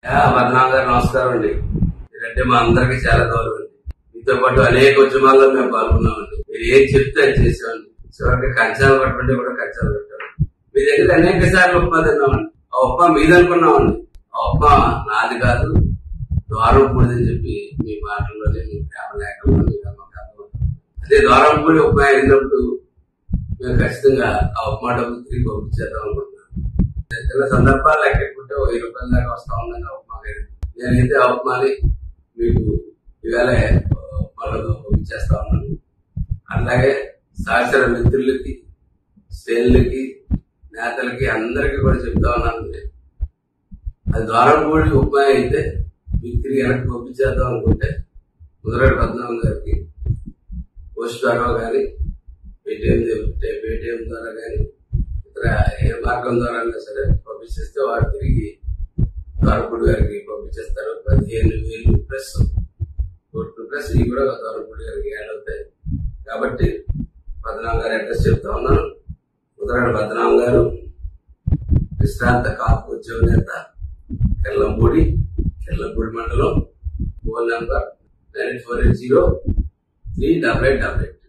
పద్నాలుగు గారు నమస్కారం అండి మీరంటే మా అందరికి చాలా గౌరవం అండి మీతో పాటు అనేక ఉద్యమాల్లో మేము పాల్గొన్నామండి మీరు ఏం చెప్తే అది చేసామండి చివరికి కంచాలు పట్టుకుంటే కూడా కంచాలు పెట్టారు మీ దగ్గర అనేక సార్లు ఉప్మా తిన్నామండి ఆ ఉప్మా మీదనుకున్నామండి ఆ ఉప్మా నాది కాదు ద్వారం పూడిదని చెప్పి మీ మాటల్లోనే మీ ప్రేమ లేఖల్లో మీ నమ్మకాలు అదే ద్వారం పూడి ఉప్మా అయినప్పుడు మేము ఖచ్చితంగా ఆ ఉప్మా డబ్బులు తిరిగి పంపించేద్దాం అనుకుంటున్నాం చిన్న సందర్భాలు లెక్కెట్టుకుంటే ఓ వెయ్యి రూపాయల దాకా వస్తా ఉందని ఆ ఉప్మా లేదు నేనైతే ఆ ఉప్మాని మీకు ఇవాళ ఉప్మాలో పంపించేస్తా ఉన్నాను అలాగే సహచర మిత్రులకి శ్రేణులకి నేతలకి అందరికీ కూడా చెప్తా ఉన్నాను నేను. అది ద్వారం కూడి ఉపాయం అయితే మీకు తిరిగి వెనక్కి పంపించేద్దాం అనుకుంటే ముదరటి పద్మనాభం గారికి పోస్ట్ ద్వారా కానీ పేటిఎం పేటిఎం ద్వారా కానీ ఇతర ఏ మార్గం ద్వారా అయినా సరే పంపించేస్తే వారు తిరిగి ద్వారపూడి గారికి పంపించేస్తారు పదిహేను వేలు ప్లస్ కోట్లు ప్లస్ ఇవి కూడా ద్వారపూడి గారికి యాడ్ అవుతాయి కాబట్టి పద్మనాభం గారు అడ్రస్ చెప్తా ఉన్నాను ముదరటి పద్మనాభం గారు విశ్రాంత కాపు ఉద్యోగ నేత కెల్లంపూడి కెల్లంపూడి మండలం phone number nine four eight zero three double eight double eight